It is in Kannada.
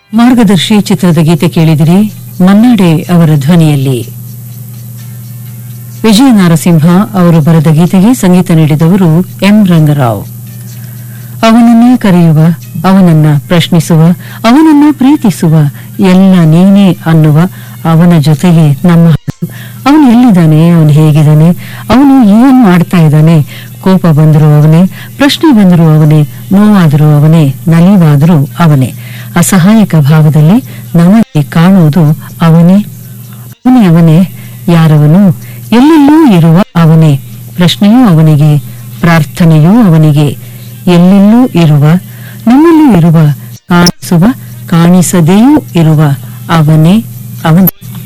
ಮಾರ್ಗದರ್ಶಿ ಚಿತ್ರದ ಗೀತೆ ಕೇಳಿದಿರಿ ಮನ್ನಾಡೆ ಅವರ ಧ್ವನಿಯಲ್ಲಿ ವಿಜಯ ನಾರಸಿಂಹ ಅವರು ಬರೆದ ಗೀತೆಗೆ ಸಂಗೀತ ನೀಡಿದವರು ಎಂ ರಂಗರಾವ್ ಅವನನ್ನೇ ಕರೆಯುವ ಅವನನ್ನ ಪ್ರಶ್ನಿಸುವ ಅವನನ್ನ ಪ್ರೀತಿಸುವ ಎಲ್ಲ ನೀನೇ ಅನ್ನುವ ಅವನ ಜೊತೆಗೆ ನಮ್ಮ ಹಾಡು. ಅವನು ಎಲ್ಲಿದ್ದಾನೆ ಅವನು ಹೇಗಿದ್ದಾನೆ ಅವನು ಏನು ಮಾಡ್ತಾ ಇದ್ದಾನೆ ಕೋಪ ಬಂದರೂ ಅವನೇ ಪ್ರಶ್ನೆ ಬಂದರೂ ಅವನೇ ನೋವಾದರೂ ಅವನೇ ನಲಿವಾದರೂ ಅವನೇ ಅಸಹಾಯಕ ಭಾವದಲ್ಲಿ ನಮಗೆ ಕಾಣುವುದು ಅವನೇ ಅವನೇ ಅವನೇ ಯಾರವನು ಎಲ್ಲೆಲ್ಲೂ ಇರುವ ಅವನೇ ಪ್ರಶ್ನೆಯೂ ಅವನಿಗೆ ಪ್ರಾರ್ಥನೆಯೂ ಅವನಿಗೆ ಎಲ್ಲೆಲ್ಲೂ ಇರುವ ನಮ್ಮಲ್ಲೂ ಇರುವ ಕಾಣಿಸುವ ಕಾಣಿಸದೆಯೂ ಇರುವ ಅವನೇ ಅವನೇ